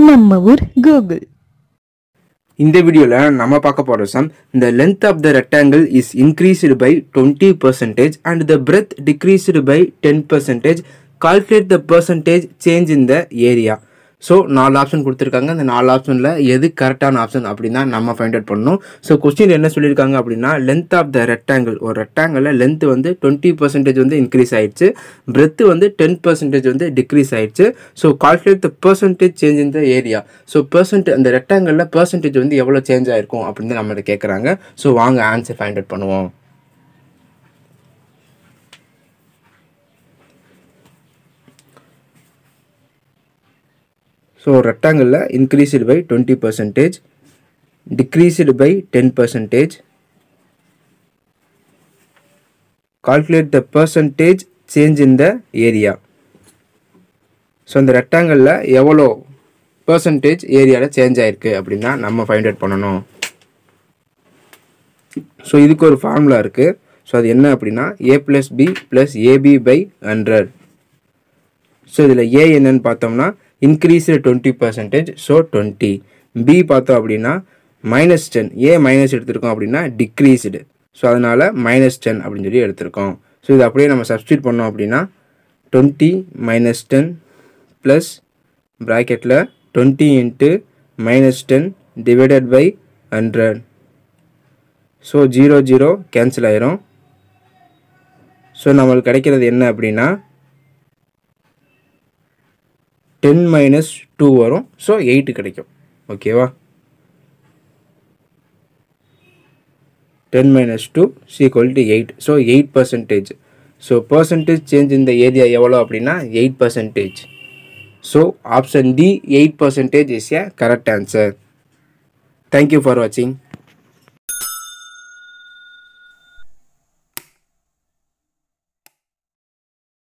நம்ம ஊர் கூகுள் இந்த வீடியோவில் நம்ம பார்க்க போகிற sum the length of the rectangle is increased by 20 percentage and the breadth decreased by 10 percentage calculate the percentage change in the area so நாலு option கொடுத்துருக்காங்க அந்த நாலு ஆப்ஷனில் எது கரெக்டான ஆப்ஷன் அப்படின்னா நம்ம ஃபைண்ட் அவுட் பண்ணணும் ஸோ கொஸ்டின் என்ன சொல்லியிருக்காங்க அப்படின்னா லென்த் ஆஃப் த ரெக்டாங்கிள் ஒரு ரெக்டாங்கிளில் லென்த் வந்து டுவெண்ட்டி பர்சன்டேஜ் வந்து இன்க்ரீஸ் ஆயிடுச்சு பிரெத் வந்து டென் பர்சன்டேஜ் வந்து டிக்ரீஸ் ஆயிடுச்சு so calculate the percentage change in the area so percent அந்த ரெக்டாங்கிளில் பர்சன்டேஜ் வந்து எவ்வளோ சேஞ்ச் ஆயிருக்கும் அப்படின்னு நம்மகிட்ட கேட்குறாங்க ஸோ வாங்க ஆன்சர் ஃபைண்ட் அவுட் பண்ணுவோம் ஸோ ரெக்டாங்கிளில் increased by twenty percentage decreased by ten percentage calculate the percentage change in the area so அந்த ரெக்டாங்கிளில் எவ்வளோ பர்சன்டேஜ் ஏரியாவில் சேஞ்ச் ஆயிருக்கு அப்படின்னா நம்ம ஃபைண்ட் அவுட் பண்ணணும் ஸோ இதுக்கு ஒரு ஃபார்முலா இருக்குது ஸோ அது என்ன அப்படின்னா A plus B plus AB by hundred so இதில் ஏ என்னன்னு பார்த்தோம்னா increased twenty percentage so twenty B பார்த்தோம் அப்படின்னா மைனஸ் டென் ஏ மைனஸ் எடுத்திருக்கோம் அப்படின்னா டிக்ரீஸ்டு ஸோ அதனால் மைனஸ் டென் அப்படின்னு சொல்லி எடுத்திருக்கோம் ஸோ இது அப்படியே நம்ம சப்ஸ்டியூட் பண்ணோம் அப்படின்னா டுவெண்ட்டி மைனஸ் டென் ப்ளஸ் ப்ராக்கெட்டில் twenty into minus ten divided by hundred so zero zero cancel ஆயிரும் ஸோ நம்மளுக்கு கிடைக்கிறது என்ன அப்படின்னா டென் மைனஸ் டூ வரும் ஸோ எயிட்டு கிடைக்கும் ஓகேவா ten minus two equal to eight so eight percentage so percentage change இந்த ஏரியா எவ்வளோ அப்படின்னா eight percentage so option D eight percentage is a correct answer thank you for வாட்சிங்